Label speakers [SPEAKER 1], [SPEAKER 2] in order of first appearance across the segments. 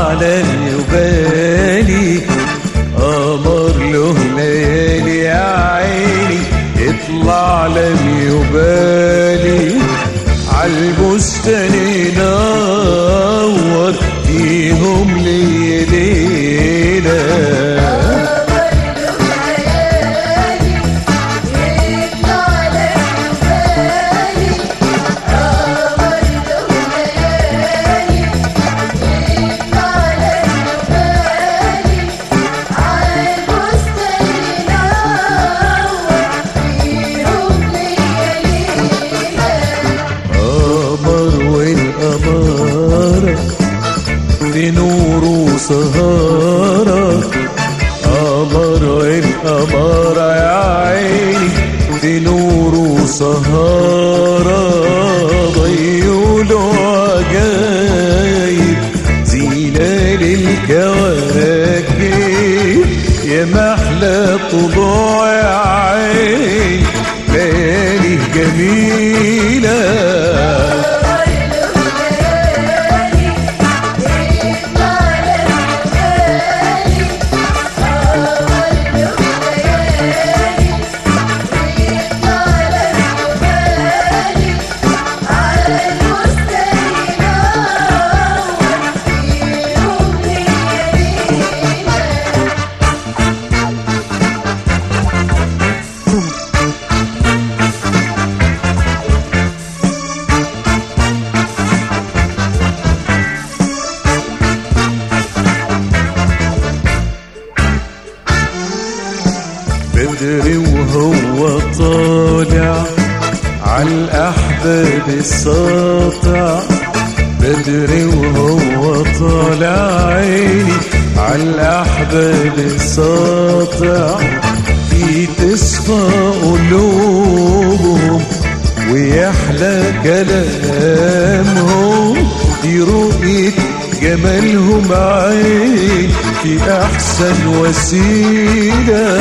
[SPEAKER 1] على بالي قمر له ليالي يا عيني اطلع لم يبالي عالبستان ينور فيهم لي ليله قمر والقمارة في نور وسهارة قمر والقمارة يا عيني في نور وسهارة ضيولوا عجايب زينة للكواكب يا محلى طلوع يا عين ليالي جميله بدري وهو طالع عالأحباب الساطع بدري وهو طالع عيني عالأحباب الساطع في تصفى قلوبهم ويحلى كلامهم في رؤية جمالهم عين في أحسن وسيلة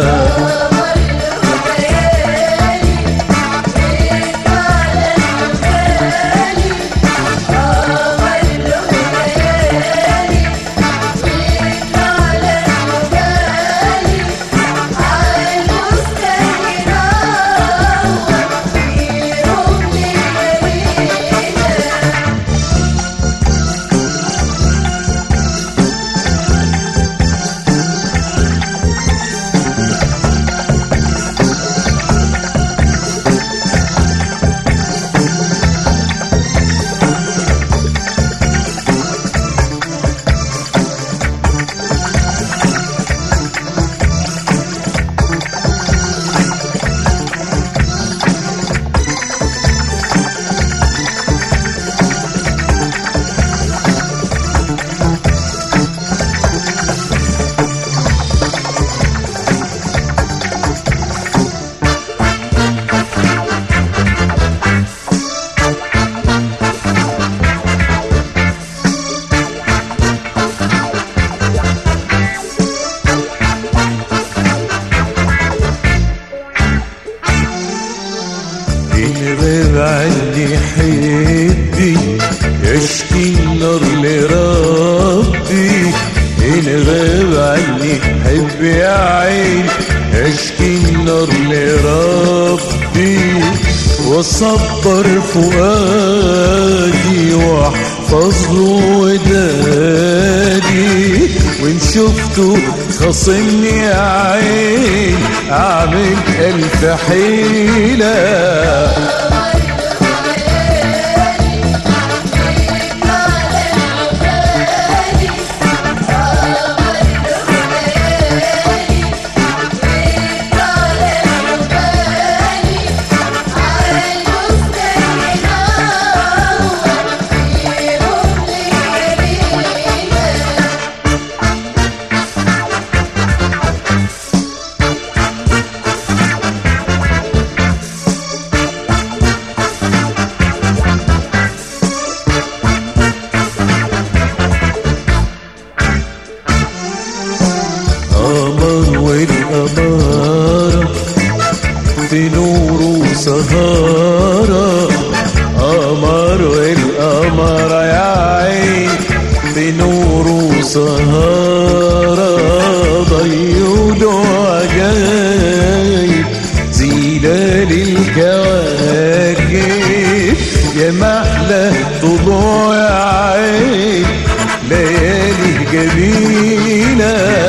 [SPEAKER 1] إن غير عني حبي يشكي النار لربي إن غير عني حبي يا عين يشكي النار لربي وصبر فؤادي واحفظ له ودادي وإن شفته خصمني يا عين أعمل ألف حيلة قمر والقمارة في نور وسهارة قمر والقمرة يا عين في نور وسهارة ضيود وعجايب زينة للكواكب يا محلى طلوع عين ليالي جميلة